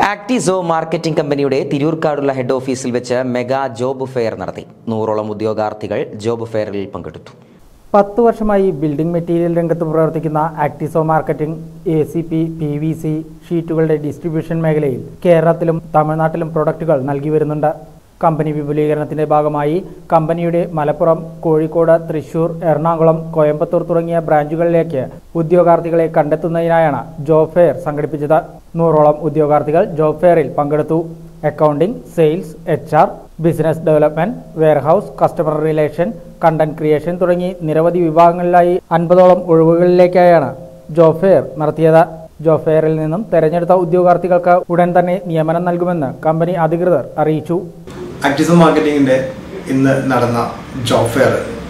ആക്ടിസോ marketing കമ്പനിയുടെ തിരൂർക്കാടുള്ള head ഓഫീസിൽ വെച്ച് മെഗാ ജോബ് ഫെയർ നടത്തി നൂറോളം ഉദ്യോഗാർത്ഥികൾ ജോബ് ഫെയറിൽ പങ്കെടുത്തു പത്ത് വർഷമായി ബിൽഡിംഗ് മെറ്റീരിയൽ രംഗത്ത് പ്രവർത്തിക്കുന്ന ആക്ടിസോ marketing A C P P V C ഷീറ്റുകളുടെ ഡിസ്ട്രിബ്യൂഷൻ മേഖലയിൽ കേരളത്തിലും തമിഴ്നാട്ടിലും പ്രൊഡക്റ്റുകൾ നൽകി വരുന്നുണ്ട് കമ്പനി വിപുലീകരണത്തിന്റെ ഭാഗമായി കമ്പനിയുടെ മലപ്പുറം കോഴിക്കോട് തൃശൂർ എറണാകുളം കോയമ്പത്തൂർ തുടങ്ങിയ ബ്രാഞ്ചുകളിലേക്ക് ഉദ്യോഗാർത്ഥികളെ കണ്ടെത്തുന്നതിനായാണ് ജോബ് ഫെയർ സംഘടിപ്പിച്ചത് നൂറോളം ഉദ്യോഗാർത്ഥികൾ ജോബ് ഫെയറിൽ പങ്കെടുത്തു accounting sales H R business development warehouse customer relation content creation തുടങ്ങി നിരവധി വിഭാഗങ്ങളിലായി അൻപതോളം ഒഴിവുകളിലേക്കായാണ് ജോബ് ഫെയർ നടത്തിയത് ജോബ് ഫെയറിൽ നിന്നും തെരഞ്ഞെടുത്ത ഉദ്യോഗാർത്ഥികൾക്ക് ഉടൻ തന്നെ നിയമനം നൽകുമെന്ന് കമ്പനി അധികൃതർ അറിയിച്ചു ആക്ടിസം മാർക്കറ്റിങ്ങിൻ്റെ ഇന്ന് നടന്ന ജോബ് ഫെയർ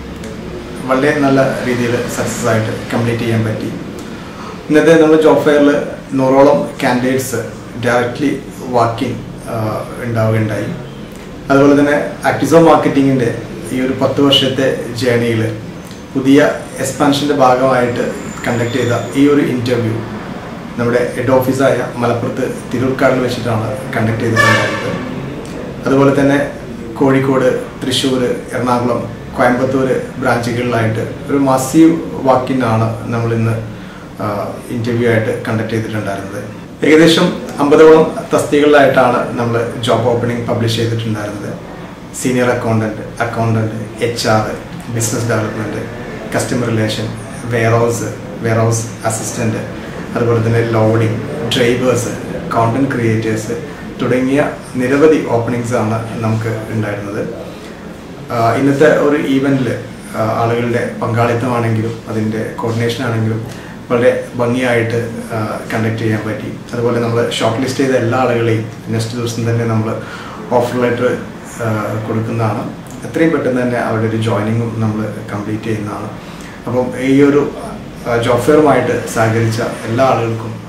വളരെ നല്ല രീതിയിൽ സക്സസ് ആയിട്ട് കംപ്ലീറ്റ് ചെയ്യാൻ പറ്റി ഇന്നത്തെ നമ്മൾ ജോബ് ഫെയറിൽ നൂറോളം കാൻഡിഡേറ്റ്സ് ഡയറക്റ്റ്ലി വാക്കിംഗ് ഉണ്ടാവുകയുണ്ടായി അതുപോലെ തന്നെ ആക്ടിസോ മാർക്കറ്റിങ്ങിൻ്റെ ഈ ഒരു പത്ത് വർഷത്തെ ജേണിയിൽ പുതിയ എക്സ്പാൻഷൻ്റെ ഭാഗമായിട്ട് കണ്ടക്ട് ചെയ്ത ഈ ഒരു ഇൻ്റർവ്യൂ നമ്മുടെ ഹെഡ് ഓഫീസായ മലപ്പുറത്ത് തിരൂർക്കാടിൽ വെച്ചിട്ടാണ് കണ്ടക്ട് ചെയ്തിട്ടുണ്ടായിരുന്നത് അതുപോലെ തന്നെ കോഴിക്കോട് തൃശ്ശൂർ എറണാകുളം കോയമ്പത്തൂർ ബ്രാഞ്ചുകളിലായിട്ട് ഒരു മാസീവ് വാക്കിനാണ് നമ്മൾ ഇന്ന് ഇൻ്റർവ്യൂ ആയിട്ട് കണ്ടക്ട് ചെയ്തിട്ടുണ്ടായിരുന്നത് ഏകദേശം അമ്പതോളം തസ്തികകളിലായിട്ടാണ് നമ്മൾ ജോബ് ഓപ്പണിംഗ് പബ്ലിഷ് ചെയ്തിട്ടുണ്ടായിരുന്നത് senior accountant accountant H R business development customer relation warehouse warehouse assistant അതുപോലെ തന്നെ ലോഡിംഗ് ഡ്രൈവേഴ്സ് കോണ്ടന്റ് ക്രിയേറ്റേഴ്സ് തുടങ്ങിയ നിരവധി ഓപ്പണിങ്സ് ആണ് നമുക്ക് ഉണ്ടായിരുന്നത് ആഹ് ഇന്നത്തെ ഒരു ഈവൻറ്റിൽ ആളുകളുടെ പങ്കാളിത്തമാണെങ്കിലും അതിൻ്റെ കോർഡിനേഷൻ ആണെങ്കിലും വളരെ ഭംഗിയായിട്ട് കണ്ടക്ട് ചെയ്യാൻ പറ്റി അതുപോലെ നമ്മൾ ഷോർട്ട് ലിസ്റ്റ് ചെയ്ത എല്ലാ ആളുകളെയും നെക്സ്റ്റ് ദിവസം തന്നെ നമ്മൾ ഓഫർ ലെറ്റർ കൊടുക്കുന്നതാണ് എത്രയും പെട്ടെന്ന് തന്നെ അവരുടെ ഒരു ജോയിനിങ്ങും നമ്മൾ കംപ്ലീറ്റ് ചെയ്യുന്നതാണ് അപ്പം ഈ ഒരു ജോബ് ഫെയറുമായിട്ട് സഹകരിച്ച എല്ലാ ആളുകൾക്കും